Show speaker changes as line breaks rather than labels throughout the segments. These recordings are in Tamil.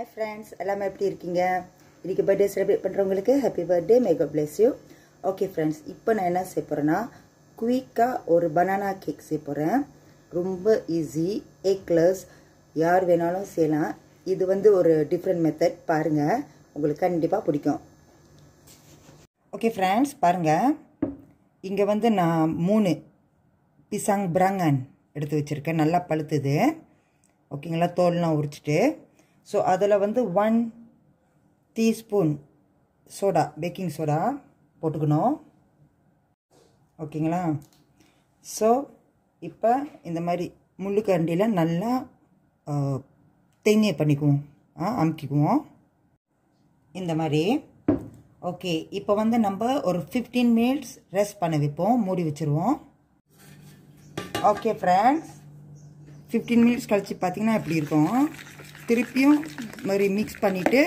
ஹாய் ஃப்ரெண்ட்ஸ் எல்லாமே எப்படி இருக்கீங்க இன்னைக்கு பர்த்டே செலிப்ரேட் பண்ணுறவங்களுக்கு happy birthday may bless you okay friends இப்போ நான் என்ன செய்ய போகிறேன்னா குயிக்காக ஒரு பனானா கேக் செய்ய போகிறேன் ரொம்ப ஈஸி எக்லஸ் யார் வேணாலும் செய்யலாம் இது வந்து ஒரு டிஃப்ரெண்ட் மெத்தட் பாருங்கள் உங்களுக்கு கண்டிப்பாக பிடிக்கும் ஓகே ஃப்ரெண்ட்ஸ் பாருங்கள் இங்கே வந்து நான் மூணு பிசாங் பிராங்கன் எடுத்து வச்சுருக்கேன் நல்லா பழுத்துது ஓகேங்களா தோல்லாம் உரிச்சிட்டு ஸோ அதில் வந்து one teaspoon soda baking soda போட்டுக்கணும் ஓகேங்களா ஸோ இப்போ இந்த மாதிரி முள்ளுக்கரண்டியில் நல்லா தேங்காய் பண்ணிக்குவோம் ஆ அமுக்கிக்குவோம் இந்த மாதிரி ஓகே இப்போ வந்து நம்ம ஒரு ஃபிஃப்டீன் மினிட்ஸ் ரெஸ்ட் பண்ண வைப்போம் மூடி வச்சுருவோம் ஓகே ஃப்ரெண்ட்ஸ் ஃபிஃப்டீன் மினிட்ஸ் கழித்து பார்த்தீங்கன்னா எப்படி இருக்கும் திருப்பியும் மாதிரி மிக்ஸ் பண்ணிவிட்டு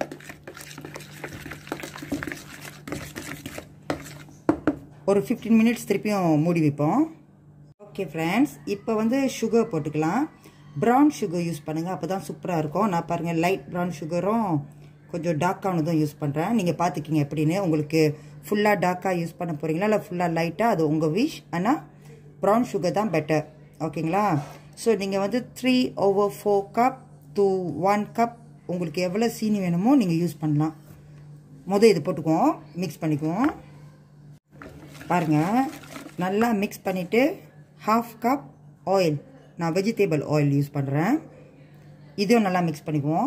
ஒரு ஃபிஃப்டீன் மினிட்ஸ் திருப்பியும் மூடி வைப்போம் ஓகே ஃப்ரெண்ட்ஸ் இப்போ வந்து சுகர் போட்டுக்கலாம் ப்ரௌன் சுகர் யூஸ் பண்ணுங்கள் அப்போ தான் சூப்பராக இருக்கும் நான் பாருங்கள் லைட் ப்ரௌன் சுகரும் கொஞ்சம் டார்க்கானதும் யூஸ் பண்ணுறேன் நீங்கள் பார்த்துக்கிங்க எப்படின்னு உங்களுக்கு ஃபுல்லாக டார்க்காக யூஸ் பண்ண போகிறீங்களா இல்லை ஃபுல்லாக லைட்டாக அது உங்கள் விஷ் ஆனால் ப்ரௌன் சுகர் தான் பெட்டர் ஓகேங்களா ஸோ நீங்கள் வந்து three over four cup to one cup உங்களுக்கு எவ்வளோ சீனி வேணுமோ நீங்கள் யூஸ் பண்ணலாம் மொதல் இது போட்டுக்குவோம் மிக்ஸ் பண்ணிக்குவோம் பாருங்கள் நல்லா மிக்ஸ் பண்ணிவிட்டு ஹாஃப் கப் ஆயில் நான் வெஜிடேபிள் ஆயில் யூஸ் பண்ணுறேன் இதையும் நல்லா மிக்ஸ் பண்ணிக்குவோம்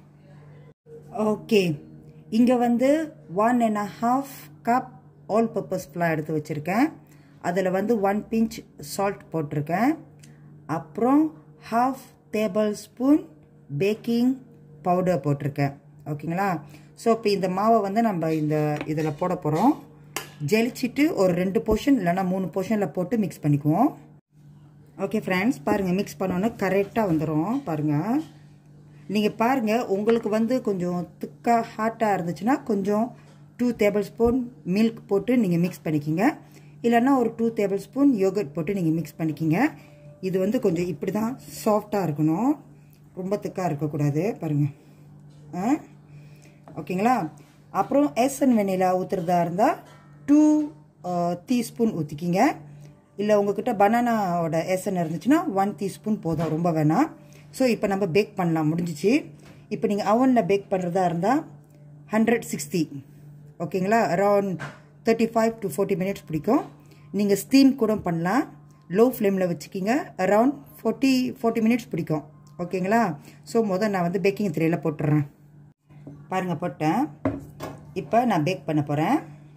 ஓகே இங்கே வந்து one and half cup all purpose flour எடுத்து வச்சுருக்கேன் அதில் வந்து ஒன் பிஞ்ச் சால்ட் போட்டிருக்கேன் அப்புறம் half tablespoon baking powder போட்டிருக்கேன் ஓகேங்களா ஸோ இப்போ இந்த மாவை வந்து நம்ம இந்த இதில் போட போகிறோம் ஜெலிச்சிட்டு ஒரு ரெண்டு போர்ஷன் இல்லைனா மூணு போர்ஷனில் போட்டு மிக்ஸ் பண்ணிக்குவோம் ஓகே ஃப்ரெண்ட்ஸ் பாருங்கள் மிக்ஸ் பண்ணோன்னே கரெக்டாக வந்துடும் பாருங்கள் நீங்கள் பாருங்கள் உங்களுக்கு வந்து கொஞ்சம் திக்காக ஹாட்டாக இருந்துச்சுன்னா கொஞ்சம் டூ டேபிள் ஸ்பூன் மில்க் போட்டு நீங்கள் மிக்ஸ் பண்ணிக்கிங்க இல்லைன்னா ஒரு டூ டேபிள் ஸ்பூன் யோகட் போட்டு நீங்கள் மிக்ஸ் பண்ணிக்கிங்க இது வந்து கொஞ்சம் இப்படி தான் சாஃப்டாக இருக்கணும் ரொம்ப திக்காக இருக்கக்கூடாது பாருங்கள் ஆ ஓகேங்களா அப்புறம் எசன் வெண்ணிலா ஊற்றுறதா இருந்தால் டூ டீஸ்பூன் ஊற்றிக்கிங்க இல்லை உங்ககிட்ட பனானாவோட எசன் இருந்துச்சுன்னா ஒன் டீஸ்பூன் போதும் ரொம்ப வேணாம் ஸோ இப்போ நம்ம பேக் பண்ணலாம் முடிஞ்சிச்சு இப்போ நீங்கள் அவனில் பேக் பண்ணுறதா இருந்தால் ஹண்ட்ரட் சிக்ஸ்டி ஓகேங்களா around thirty five to forty minutes பிடிக்கும் நீங்கள் ஸ்டீம் கூட பண்ணலாம் லோ ஃப்ளேமில் வச்சுக்கிங்க அரவுண்ட் ஃபோர்ட்டி ஃபோர்ட்டி மினிட்ஸ் பிடிக்கும் ஓகேங்களா ஸோ முதல் நான் வந்து பேக்கிங் த்ரேயில் போட்டுறேன் பாருங்கள் போட்டேன் இப்போ நான் பேக் பண்ண போகிறேன்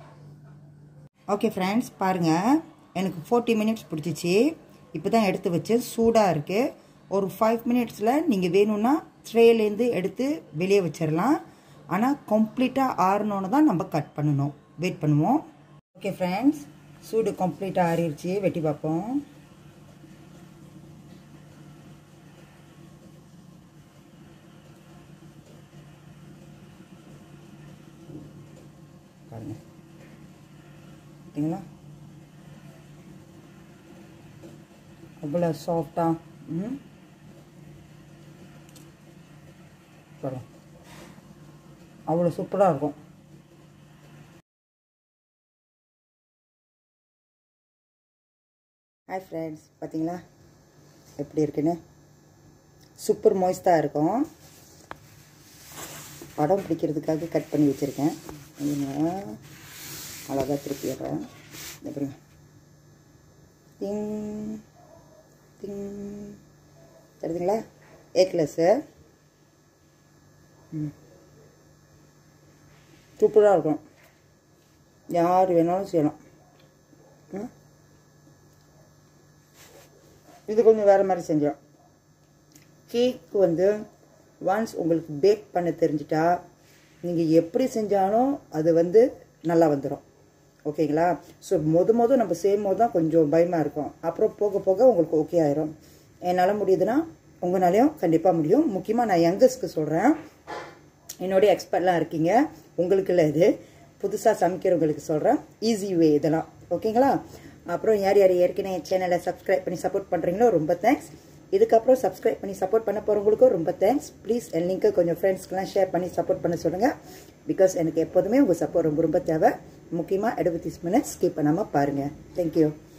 ஓகே ஃப்ரெண்ட்ஸ் பாருங்கள் எனக்கு ஃபோர்ட்டி மினிட்ஸ் பிடிச்சிச்சு இப்போ தான் எடுத்து வச்சு சூடாக இருக்குது ஒரு ஃபைவ் மினிட்ஸில் நீங்கள் வேணும்னா ட்ரேலேருந்து எடுத்து வெளியே வச்சிடலாம் ஆனால் கம்ப்ளீட்டாக ஆறணுன்னு தான் நம்ம கட் பண்ணணும் வெயிட் பண்ணுவோம் ஓகே ஃப்ரெண்ட்ஸ் சூடு கம்ப்ளீட்டாக ஆறிடுச்சு வெட்டி பார்ப்போம் பாருங்கள் பார்த்தீங்களா அவ்வளோ சாஃப்டாக ம் பாருங்க அவ்வளோ சூப்பராக இருக்கும் ஹாய் ஃப்ரெண்ட்ஸ் பார்த்தீங்களா எப்படி இருக்குன்னு சூப்பர் மாய்ஸ்டாக இருக்கும் படம் பிடிக்கிறதுக்காக கட் பண்ணி வச்சுருக்கேன் அழகாக திருப்பிடுறேன் பாருங்க டிங் டிங் தெரியுதுங்களா ஏக்லஸ்ஸு ம் சூப்பராக இருக்கும் யார் வேணாலும் செய்யலாம் இது கொஞ்சம் வேறு மாதிரி செஞ்சோம் கேக் வந்து ஒன்ஸ் உங்களுக்கு பேக் பண்ண தெரிஞ்சிட்டா நீங்கள் எப்படி செஞ்சாலும் அது வந்து நல்லா வந்துடும் ஓகேங்களா ஸோ மொத மொதல் நம்ம செய்யும் போது தான் கொஞ்சம் பயமாக இருக்கும் அப்புறம் போக போக உங்களுக்கு ஓகே ஆயிரும் என்னால் முடியுதுன்னா உங்களாலையும் கண்டிப்பாக முடியும் முக்கியமாக நான் யங்கஸ்க்கு சொல்கிறேன் என்னுடைய எக்ஸ்பர்ட்லாம் இருக்கீங்க உங்களுக்கு இல்லை இது புதுசாக சமைக்கிறவங்களுக்கு சொல்கிறேன் ஈஸி வே இதெல்லாம் ஓகேங்களா அப்புறம் யார் யார் ஏற்கனவே சேனலை சப்ஸ்கிரைப் பண்ணி சப்போர்ட் பண்ணுறீங்களோ ரொம்ப தேங்க்ஸ் இதுக்கப்புறம் சப்ஸ்கிரைப் பண்ணி சப்போர்ட் பண்ண போகிறவங்களுக்கும் ரொம்ப தேங்க்ஸ் ப்ளீஸ் என் லிங்க்கை கொஞ்சம் ஃப்ரெண்ட்ஸ்க்கெலாம் ஷேர் பண்ணி சப்போர்ட் பண்ண சொல்லுங்கள் பிகாஸ் எனக்கு எப்போதுமே உங்கள் சப்போர்ட் ரொம்ப ரொம்ப தேவை முக்கியமாக எடுபத்திஸ் மினிட்ஸ் ஸ்கிப் பண்ணாமல் பாருங்கள் தேங்க்யூ